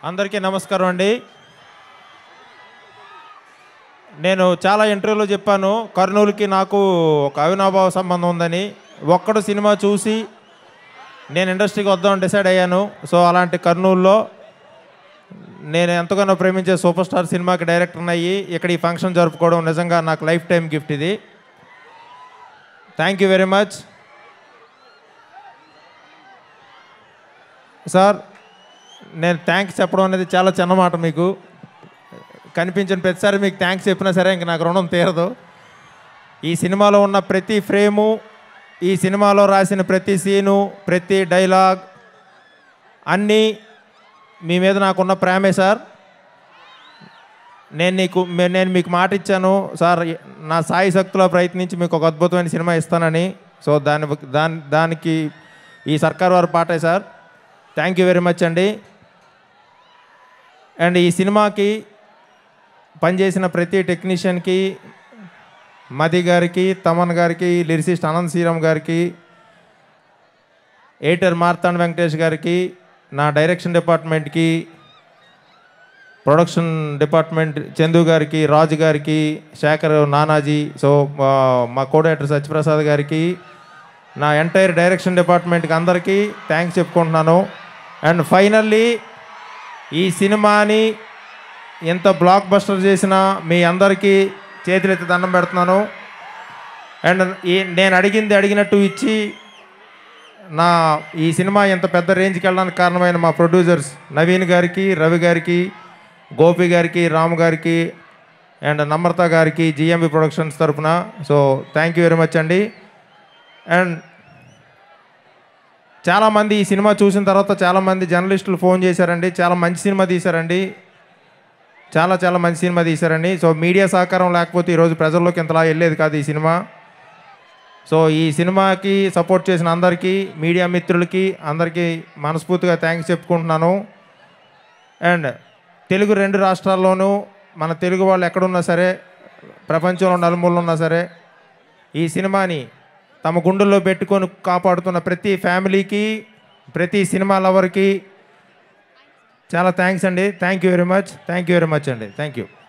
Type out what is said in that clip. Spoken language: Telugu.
అందరికీ నమస్కారం అండి నేను చాలా ఇంటర్వ్యూలో చెప్పాను కర్నూలుకి నాకు ఒక అవినాభావ సంబంధం ఉందని ఒక్కడు సినిమా చూసి నేను ఇండస్ట్రీకి వద్దామని డిసైడ్ అయ్యాను సో అలాంటి కర్నూలులో నేను ఎంతగానో ప్రేమించే సూపర్ స్టార్ సినిమాకి డైరెక్టర్ అయ్యి ఇక్కడ ఈ ఫంక్షన్ జరుపుకోవడం నిజంగా నాకు లైఫ్ టైం గిఫ్ట్ ఇది thank you very much sir నేను థ్యాంక్స్ చెప్పడం అనేది చాలా చిన్న మాట మీకు కనిపించిన ప్రతిసారి మీకు థ్యాంక్స్ చెప్పినా సరే ఇంక నాకు రుణం తీరదు ఈ సినిమాలో ఉన్న ప్రతి ఫ్రేము ఈ సినిమాలో రాసిన ప్రతి సీను ప్రతి డైలాగ్ అన్నీ మీ మీద నాకున్న ప్రేమే సార్ నేను నీకు మే- నేను మీకు మాట ఇచ్చాను సార్ నా సాయి శక్తిలో ప్రయత్నించి మీకు ఒక అద్భుతమైన సినిమా ఇస్తానని సో దాని దాని దానికి ఈ సర్కార్ వారి పాటే sir thank you very much అండి అండ్ ఈ సినిమాకి పనిచేసిన ప్రతి టెక్నీషియన్కి మది గారికి తమన్ గారికి లిరిసిస్ట్ అనంత్ శ్రీరామ్ గారికి ఎయిటర్ మార్తాండ్ వెంకటేష్ గారికి నా డైరెక్షన్ డిపార్ట్మెంట్కి ప్రొడక్షన్ డిపార్ట్మెంట్ చందు గారికి రాజు గారికి శేఖర్ నానాజీ సో ఆ, మా కోడేటర్ సత్యప్రసాద్ గారికి నా ఎంటైర్ డైరెక్షన్ డిపార్ట్మెంట్కి అందరికీ థ్యాంక్స్ చెప్పుకుంటున్నాను అండ్ ఫైనల్లీ ఈ సినిమాని ఎంత బ్లాక్ బస్టర్ చేసినా మీ అందరికీ చేతులెత్తి దండం పెడుతున్నాను అండ్ ఈ నేను అడిగింది అడిగినట్టు ఇచ్చి నా ఈ సినిమా ఇంత పెద్ద రేంజ్కి వెళ్ళడానికి కారణమైన మా ప్రొడ్యూసర్స్ నవీన్ గారికి రవి గారికి గోపి గారికి రాము గారికి అండ్ నమ్రత గారికి జిఎంబి ప్రొడక్షన్స్ తరపున so thank you very much అండి అండ్ చాలామంది ఈ సినిమా చూసిన తర్వాత చాలామంది జర్నలిస్టులు ఫోన్ చేశారండి చాలా మంచి సినిమా తీశారండి చాలా చాలా మంచి సినిమా తీశారండి సో మీడియా సహకారం లేకపోతే ఈరోజు ప్రజల్లోకి ఇంతలా వెళ్ళేది కాదు ఈ సినిమా సో ఈ సినిమాకి సపోర్ట్ చేసిన అందరికీ మీడియా మిత్రులకి అందరికీ మనస్ఫూర్తిగా థ్యాంక్స్ చెప్పుకుంటున్నాను అండ్ తెలుగు రెండు రాష్ట్రాల్లోనూ మన తెలుగు వాళ్ళు ఎక్కడున్నా సరే ప్రపంచంలో నలుమూలలో ఉన్నా సరే ఈ సినిమాని తమ గుండెల్లో పెట్టుకొని కాపాడుతున్న ప్రతి ఫ్యామిలీకి ప్రతి సినిమా లవర్కి చాలా థ్యాంక్స్ అండి thank you very much thank you very much అండి థ్యాంక్ యూ